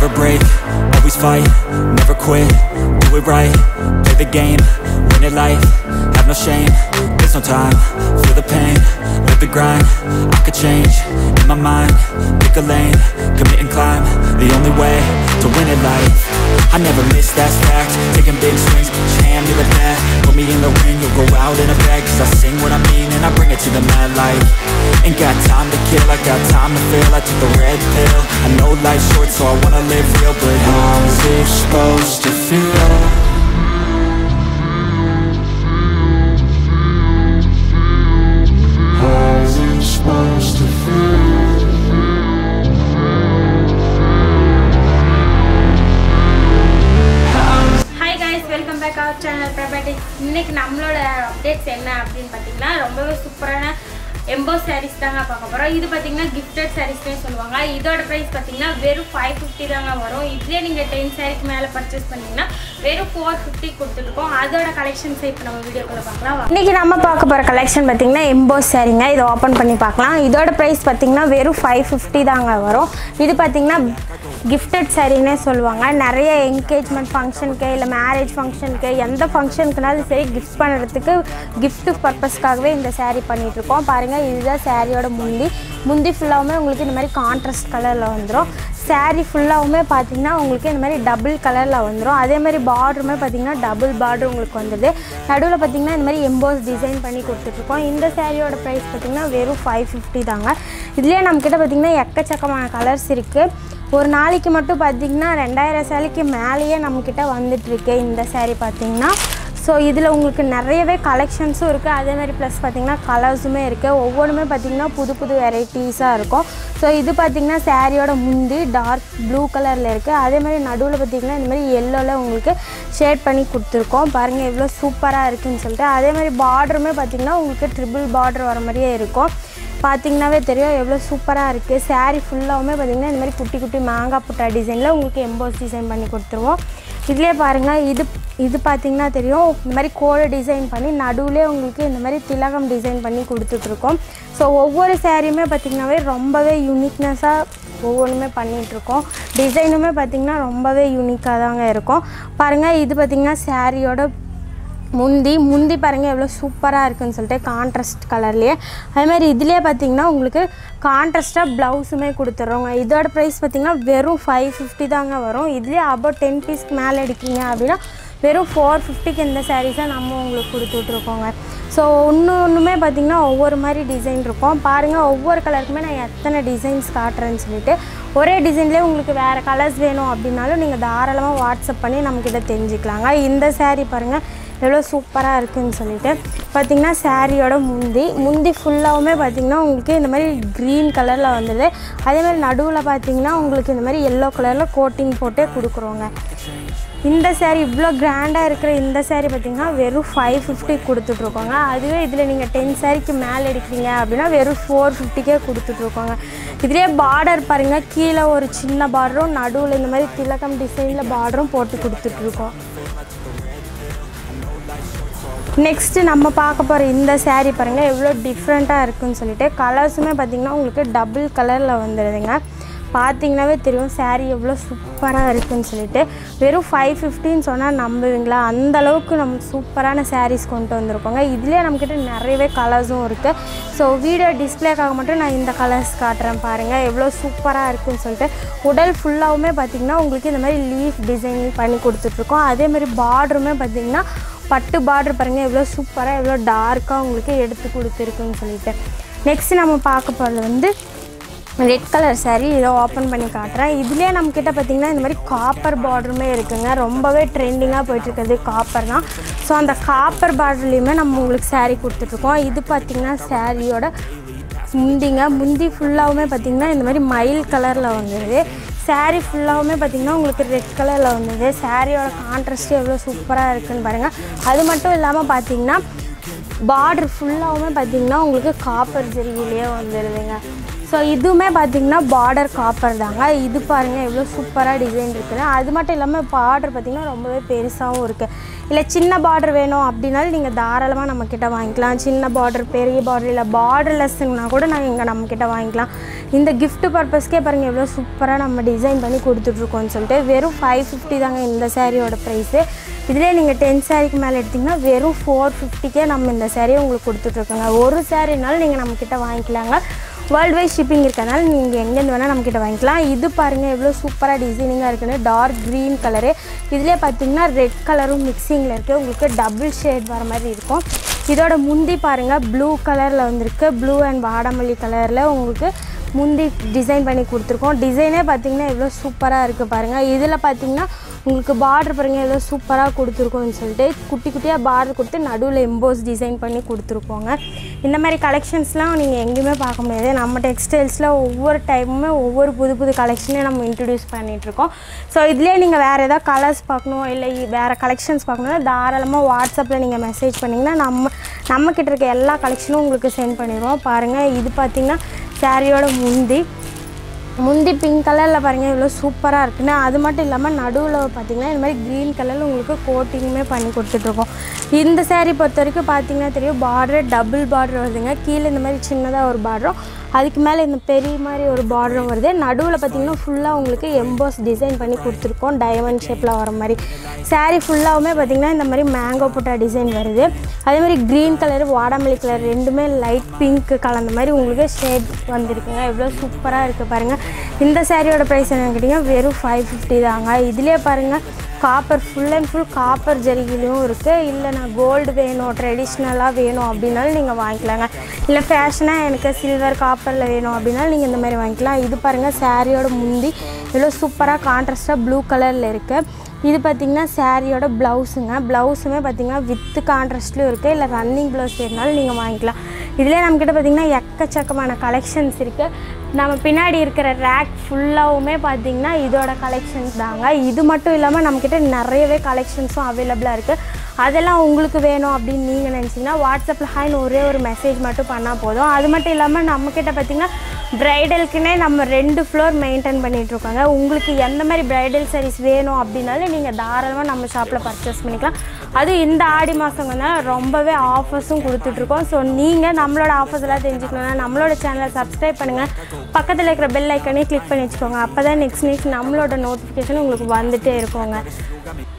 never break, always fight, never quit, do it right, play the game, win it life, have no shame, there's no time, feel the pain, live the grind, I could change, in my mind, pick a lane, commit and climb, the only way to win it life, I never miss, that's fact, taking big swings, put your hand to the bat, put me in the ring, you'll go out in a bag, cause I sing what I mean and I bring it to the mad light, ain't got time to kill, I got time to feel, I took the red pill, I know life's short so I wanna live real, but how's it supposed to feel? How's it supposed to feel? Hi guys welcome back our channel properties இன்னைக்கு நம்மளோட updates என்ன அப்படின்னு பார்த்தீங்கன்னா ரொம்பவே சூப்பரான எம்போ சாரீஸ் தாங்க பார்க்க போகிறோம் இது பார்த்தீங்கன்னா கிஃப்டட் சாரீஸ்னே சொல்லுவாங்க இதோட ப்ரைஸ் பார்த்தீங்கன்னா வெறும் ஃபைவ் ஃபிஃப்டி தாங்க வரும் இதுலேயே நீங்கள் டென் சாரீக்கு மேலே பர்ச்சேஸ் பண்ணிங்கன்னா வெறும் ஃபோர் ஃபிஃப்டி கொடுத்துருக்கோம் அதோட கலெக்ஷன்ஸை இப்போ நம்ம வீடியோக்குள்ள பார்க்கலாம் இன்றைக்கி நம்ம பார்க்க போகிற கலெக்ஷன் பார்த்தீங்கன்னா எம்போஸ் சாரீங்க இதை ஓப்பன் பண்ணி பார்க்கலாம் இதோட ப்ரைஸ் பார்த்தீங்கன்னா வெறும் ஃபைவ் ஃபிஃப்டி தாங்க வரும் இது பார்த்தீங்கன்னா கிஃப்டட் சாரின்னே சொல்லுவாங்க நிறைய என்கேஜ்மெண்ட் ஃபங்க்ஷனுக்கு இல்லை மேரேஜ் ஃபங்க்ஷனுக்கு எந்த ஃபங்க்ஷனுக்குனாலும் சரி கிஃப்ட் பண்ணுறதுக்கு gift பர்பஸ்க்காகவே இந்த saree பண்ணிட்டு இருக்கோம் பாருங்கள் இதுதான் சாரியோட முந்தி முந்தி ஃபுல்லாகவுமே உங்களுக்கு இந்த மாதிரி கான்ட்ராஸ்ட் கலரில் வந்துடும் saree ஃபுல்லாகவுமே பார்த்தீங்கன்னா உங்களுக்கு இந்த மாதிரி டபுள் கலரில் வந்துடும் அதே மாதிரி பார்டருமே பார்த்தீங்கன்னா டபுள் பார்டர் உங்களுக்கு வந்துடுது நடுவில் பார்த்தீங்கன்னா இந்த மாதிரி எம்போஸ் டிசைன் பண்ணி கொடுத்துட்ருக்கோம் இந்த சாரியோட ப்ரைஸ் பார்த்தீங்கன்னா வெறும் ஃபைவ் ஃபிஃப்டி தாங்க இதுலேயே நம்மக்கிட்ட பார்த்தீங்கன்னா எக்கச்சக்கமான கலர்ஸ் இருக்குது ஒரு நாளைக்கு மட்டும் பார்த்தீங்கன்னா ரெண்டாயிரம் சேலைக்கு மேலேயே நம்மக்கிட்ட வந்துட்டுருக்கு இந்த saree பார்த்தீங்கன்னா ஸோ இதில் உங்களுக்கு நிறையவே கலெக்ஷன்ஸும் இருக்குது அதே மாதிரி ப்ளஸ் பார்த்தீங்கன்னா கலர்ஸுமே இருக்குது ஒவ்வொன்றுமே பார்த்தீங்கன்னா புது புது வெரைட்டிஸாக இருக்கும் ஸோ இது பார்த்தீங்கன்னா சாரியோட முந்தி டார்க் ப்ளூ கலரில் இருக்குது அதே மாதிரி நடுவில் பார்த்தீங்கன்னா இந்த மாதிரி எல்லோவில் உங்களுக்கு ஷேட் பண்ணி கொடுத்துருக்கோம் பாருங்கள் எவ்வளோ சூப்பராக இருக்குன்னு சொல்லிட்டு அதே மாதிரி பார்டருமே பார்த்தீங்கன்னா உங்களுக்கு ட்ரிபிள் பார்டர் வர மாதிரியே இருக்கும் பார்த்தீங்கன்னாவே தெரியும் எவ்வளோ சூப்பராக இருக்குது saree ஃபுல்லாகவுமே பார்த்தீங்கன்னா இந்த மாதிரி குட்டி குட்டி மாங்காய் புட்டா டிசைனில் உங்களுக்கு எம்போஸ் டிசைன் பண்ணி கொடுத்துருவோம் இதுலேயே பாருங்கள் இது இது பார்த்தீங்கன்னா தெரியும் இந்த மாதிரி கோடு டிசைன் பண்ணி நடுவுலே உங்களுக்கு இந்த மாதிரி திலகம் டிசைன் பண்ணி கொடுத்துட்ருக்கோம் ஸோ ஒவ்வொரு சாரியுமே பார்த்திங்கனாவே ரொம்பவே யூனிக்னஸாக ஒவ்வொன்றுமே பண்ணிகிட்ருக்கோம் டிசைனுமே பார்த்திங்கன்னா ரொம்பவே யூனிக்காக தாங்க இருக்கும் பாருங்கள் இது பார்த்திங்கன்னா சாரியோட முந்தி முந்தி பாருங்கள் எவ்வளோ சூப்பராக இருக்குன்னு சொல்லிட்டு கான்ட்ராஸ்ட் கலர்லேயே அதே மாதிரி இதுலேயே பார்த்தீங்கன்னா உங்களுக்கு கான்ட்ராஸ்ட்டாக ப்ளவுஸுமே கொடுத்துட்றோங்க இதோட ப்ரைஸ் பார்த்தீங்கன்னா வெறும் ஃபைவ் ஃபிஃப்டி தாங்க வரும் இதுலேயே அபவுட் டென் பீஸ்க்கு மேலே எடுக்கீங்க அப்படின்னா வெறும் ஃபோர் ஃபிஃப்டிக்கு இந்த சாரீஸை நம்ம உங்களுக்கு கொடுத்துட்ருக்கோங்க ஸோ ஒன்று ஒன்றுமே பார்த்திங்கன்னா ஒவ்வொரு மாதிரி டிசைன் இருக்கும் பாருங்கள் ஒவ்வொரு கலருக்குமே நான் எத்தனை டிசைன்ஸ் காட்டுறேன்னு சொல்லிட்டு ஒரே டிசைன்லேயே உங்களுக்கு வேறு கலர்ஸ் வேணும் அப்படின்னாலும் நீங்கள் தாராளமாக வாட்ஸ்அப் பண்ணி நம்மக்கிட்ட தெரிஞ்சுக்கலாங்க இந்த saree பாருங்கள் எவ்வளோ சூப்பராக இருக்குன்னு சொல்லிட்டு பார்த்திங்கன்னா சாரியோட முந்தி முந்தி ஃபுல்லாகவுமே பார்த்திங்கன்னா உங்களுக்கு இந்த மாதிரி க்ரீன் கலரில் வந்துடுது அதே மாதிரி நடுவில் பார்த்திங்கன்னா உங்களுக்கு இந்த மாதிரி எல்லோ கலரில் கோட்டிங் போட்டே கொடுக்குறோங்க இந்த saree இவ்வளோ கிராண்டாக இருக்கிற இந்த saree பார்த்திங்கன்னா வெறும் ஃபைவ் ஃபிஃப்டி கொடுத்துட்ருக்கோங்க அதுவே இதில் நீங்கள் டென் சாரிக்கு மேலே எடுக்கிறீங்க அப்படின்னா வெறும் ஃபோர் ஃபிஃப்டிக்கே கொடுத்துட்ருக்கோங்க இதுலேயே பார்டர் பாருங்கள் கீழே ஒரு சின்ன பார்டரும் நடுவில் இந்த மாதிரி திலகம் டிசைனில் பார்டரும் போட்டு கொடுத்துட்ருக்கோம் நெக்ஸ்ட்டு நம்ம பார்க்க போகிற இந்த saree பாருங்கள் எவ்வளோ டிஃப்ரெண்ட்டாக இருக்குன்னு சொல்லிட்டு கலர்ஸுமே பார்த்திங்கன்னா உங்களுக்கு டபுள் கலரில் வந்துடுதுங்க பார்த்தீங்கன்னாவே தெரியும் saree எவ்வளோ சூப்பராக இருக்குன்னு சொல்லிட்டு வெறும் ஃபைவ் ஃபிஃப்டின்னு சொன்னால் நம்புவீங்களா அந்த அளவுக்கு நம்ம சூப்பரான sarees கொண்டு வந்திருக்கோங்க இதுலேயே நம்மக்கிட்ட நிறையவே கலர்ஸும் இருக்குது ஸோ வீடியோ டிஸ்பிளேக்காக மட்டும் நான் இந்த கலர்ஸ் காட்டுறேன் பாருங்கள் எவ்வளோ சூப்பராக இருக்குன்னு சொல்லிட்டு உடல் ஃபுல்லாகவுமே பார்த்திங்கன்னா உங்களுக்கு இந்த மாதிரி லீஃப் டிசைன் பண்ணி கொடுத்துட்ருக்கோம் அதே மாதிரி பார்டருமே பார்த்திங்கன்னா பட்டு பார்டர் பாருங்கள் எவ்வளோ சூப்பராக எவ்வளோ டார்க்காக உங்களுக்கு எடுத்து கொடுத்துருக்குன்னு சொல்லிட்டு நெக்ஸ்ட் நம்ம பார்க்க போகிறது வந்து ரெட் கலர் saree இதை ஓப்பன் பண்ணி காட்டுறேன் இதுலேயே நம்மக்கிட்ட பார்த்திங்கன்னா இந்த மாதிரி காப்பர் பார்டருமே இருக்குங்க ரொம்பவே ட்ரெண்டிங்காக போயிட்டுருக்கிறது காப்பர் தான் ஸோ அந்த காப்பர் பார்டர்லேயுமே நம்ம உங்களுக்கு saree கொடுத்துட்ருக்கோம் இது பார்த்திங்கன்னா சாரியோட முந்திங்க முந்தி ஃபுல்லாகவுமே பார்த்திங்கன்னா இந்த மாதிரி மயில் கலரில் வந்துடுது saree ஃபுல்லாகவுமே பார்த்திங்கன்னா உங்களுக்கு ரெட் கலரில் வந்தது சாரியோட கான்ட்ராஸ்ட்டு எவ்வளோ சூப்பராக இருக்குன்னு பாருங்கள் அது மட்டும் இல்லாமல் பார்த்தீங்கன்னா பார்டர் ஃபுல்லாகவுமே பார்த்தீங்கன்னா உங்களுக்கு காப்பர் ஜெரியிலேயே வந்துடுதுங்க ஸோ இதுவுமே பார்த்தீங்கன்னா பார்டர் காப்பர் தாங்க இது பாருங்கள் எவ்வளோ சூப்பராக டிசைன் இருக்குன்னு அது மட்டும் இல்லாமல் பார்டர் பார்த்தீங்கன்னா ரொம்பவே பெருசாகவும் இருக்குது இல்லை சின்ன பார்டர் வேணும் அப்படின்னாலும் நீங்கள் தாராளமாக நம்மக்கிட்ட வாங்கிக்கலாம் சின்ன பார்டர் பெரிய பார்டர் இல்லை பார்டர்லெஸ்னா கூட நாங்கள் இங்கே நம்மக்கிட்ட வாங்கிக்கலாம் இந்த gift பர்பஸ்க்கே பாருங்கள் எவ்வளோ சூப்பராக நம்ம டிசைன் பண்ணி கொடுத்துட்ருக்கோம்னு சொல்லிட்டு வெறும் ஃபைவ் ஃபிஃப்டி தாங்க இந்த சாரியோட ப்ரைஸு இதிலே நீங்கள் டென் சாரிக்கு மேலே எடுத்திங்கன்னா வெறும் ஃபோர் ஃபிஃப்டிக்கே நம்ம இந்த சாரியை உங்களுக்கு கொடுத்துட்ருக்கோங்க ஒரு சாரினாலும் நீங்கள் நம்மக்கிட்ட வாங்கிக்கலாங்க வேர்ல்டு வைட் ஷிப்பிங் இருக்கிறதுனால நீங்கள் எங்கேருந்து வேணால் நம்மக்கிட்ட வாங்கிக்கலாம் இது பாருங்கள் எவ்வளோ சூப்பராக டிசைனிங்காக இருக்குன்னு டார்க் க்ரீன் கலரு இதிலே பார்த்தீங்கன்னா ரெட் கலரும் மிக்சிங்கில் இருக்குது உங்களுக்கு டபுள் ஷேட் வர மாதிரி இருக்கும் இதோட முந்தி பாருங்கள் ப்ளூ கலரில் வந்திருக்கு ப்ளூ அண்ட் வாடாமல்லி கலரில் உங்களுக்கு முந்தி டிசைன் பண்ணி கொடுத்துருக்கோம் டிசைனே பார்த்தீங்கன்னா எவ்வளோ சூப்பராக இருக்குது பாருங்கள் இதில் பார்த்தீங்கன்னா உங்களுக்கு பார்டர் பாருங்கள் எவ்வளோ சூப்பராக கொடுத்துருக்கோம்னு சொல்லிட்டு குட்டி குட்டியாக பார்டர் கொடுத்து நடுவில் எம்போஸ் டிசைன் பண்ணி கொடுத்துருக்கோங்க இந்த மாதிரி கலெக்ஷன்ஸ்லாம் நீங்கள் எங்கேயுமே பார்க்க முடியாது நம்ம டெக்ஸ்டைல்ஸில் ஒவ்வொரு டைமுமே ஒவ்வொரு புது புது கலெக்ஷனையும் நம்ம இன்ட்ரடியூஸ் பண்ணிகிட்ருக்கோம் ஸோ இதுலேயே நீங்கள் வேறு ஏதாவது கலர்ஸ் பார்க்கணும் இல்லை வேறு கலெக்ஷன்ஸ் பார்க்கணுன்னா தாராளமாக வாட்ஸ்அப்பில் நீங்கள் மெசேஜ் பண்ணிங்கன்னா நம்ம நம்மக்கிட்ட இருக்க எல்லா கலெக்ஷனும் உங்களுக்கு சென்ட் பண்ணிடுவோம் பாருங்கள் இது பார்த்திங்கன்னா சாரியோட முந்தி முந்தி பிங்க் கலரில் பாருங்கள் இவ்வளோ சூப்பராக இருக்குன்னு அது மட்டும் இல்லாமல் நடுவில் பார்த்தீங்கன்னா இந்த மாதிரி க்ரீன் கலரில் உங்களுக்கு கோட்டிங்குமே பண்ணி கொடுத்துட்ருக்கோம் இந்த saree பொறுத்த வரைக்கும் பார்த்தீங்கன்னா தெரியும் பார்டர் டபுள் பார்டர் வருதுங்க கீழே இந்த மாதிரி சின்னதாக ஒரு பார்டரும் அதுக்கு மேலே இந்த பெரிய மாதிரி ஒரு பார்டரும் வருது நடுவில் பார்த்தீங்கன்னா ஃபுல்லாக உங்களுக்கு எம்போஸ் டிசைன் பண்ணி கொடுத்துருக்கோம் டைமண்ட் ஷேப்பில் வர மாதிரி saree ஃபுல்லாகவுமே பார்த்தீங்கன்னா இந்த மாதிரி மேங்கோ புட்டா டிசைன் வருது அதே மாதிரி க்ரீன் கலர் வாடாமல்லி கலர் ரெண்டுமே லைட் பிங்க் கலந்த மாதிரி உங்களுக்கு ஷேட் வந்திருக்குங்க எவ்வளோ சூப்பராக இருக்குது பாருங்கள் இந்த சாரியோட ப்ரைஸ் என்னன்னு கேட்டிங்கன்னா வெறும் ஃபைவ் ஃபிஃப்டி தாங்க இதுலேயே பாருங்கள் copper full and full copper ஜரிகிலையும் இருக்குது இல்லை நான் கோல்டு வேணும் ட்ரெடிஷ்னலாக வேணும் அப்படின்னாலும் நீங்கள் வாங்கிக்கலாங்க இல்லை ஃபேஷனாக எனக்கு சில்வர் காப்பரில் வேணும் அப்படின்னாலும் நீங்கள் இந்த மாதிரி வாங்கிக்கலாம் இது பாருங்கள் சாரியோட முந்தி இவ்வளோ சூப்பராக கான்ட்ராஸ்ட்டாக ப்ளூ கலரில் இருக்குது இது பார்த்திங்கன்னா சாரியோட ப்ளவுஸுங்க ப்ளவுஸுமே பார்த்திங்கன்னா வித்து கான்ட்ராஸ்ட்லையும் இருக்குது இல்லை ரன்னிங் ப்ளவுஸ் வேணுனாலும் நீங்கள் வாங்கிக்கலாம் இதிலே நம்மக்கிட்ட பார்த்திங்கன்னா எக்கச்சக்கமான கலெக்ஷன்ஸ் இருக்குது நம்ம பின்னாடி இருக்கிற ரேக் ஃபுல்லாகவுமே பார்த்திங்கன்னா இதோட கலெக்ஷன்ஸ் தாங்க இது மட்டும் இல்லாமல் நம்மக்கிட்ட நிறையவே கலெக்ஷன்ஸும் அவைலபிளாக இருக்குது அதெல்லாம் உங்களுக்கு வேணும் அப்படின்னு நீங்கள் நினச்சிங்கன்னா வாட்ஸ்அப்பில் ஹாய்னு ஒரே ஒரு மெசேஜ் மட்டும் பண்ணால் போதும் அது மட்டும் இல்லாமல் நம்மக்கிட்ட பார்த்திங்கன்னா ப்ரைடலுக்குன்னே நம்ம ரெண்டு ஃப்ளோர் மெயின்டைன் பண்ணிகிட்ருக்கோங்க உங்களுக்கு எந்த மாதிரி ப்ரைடல் sarees வேணும் அப்படின்னாலும் நீங்கள் தாராளமாக நம்ம ஷாப்பில் பர்ச்சேஸ் பண்ணிக்கலாம் அதுவும் இந்த ஆடி மாதங்கன்னா ரொம்பவே ஆஃபர்ஸும் கொடுத்துட்ருக்கோம் ஸோ நீங்கள் நம்மளோட ஆஃபர்ஸ் எல்லாம் தெரிஞ்சுக்கணும்னா நம்மளோட சேனலை சப்ஸ்கிரைப் பண்ணுங்கள் பக்கத்தில் இருக்கிற பெல் ஐக்கனே கிளிக் பண்ணி வச்சுக்கோங்க அப்போ தான் நெக்ஸ்ட் நெக்ஸ்ட் நம்மளோட நோட்டிஃபிகேஷன் உங்களுக்கு வந்துட்டே இருக்குங்க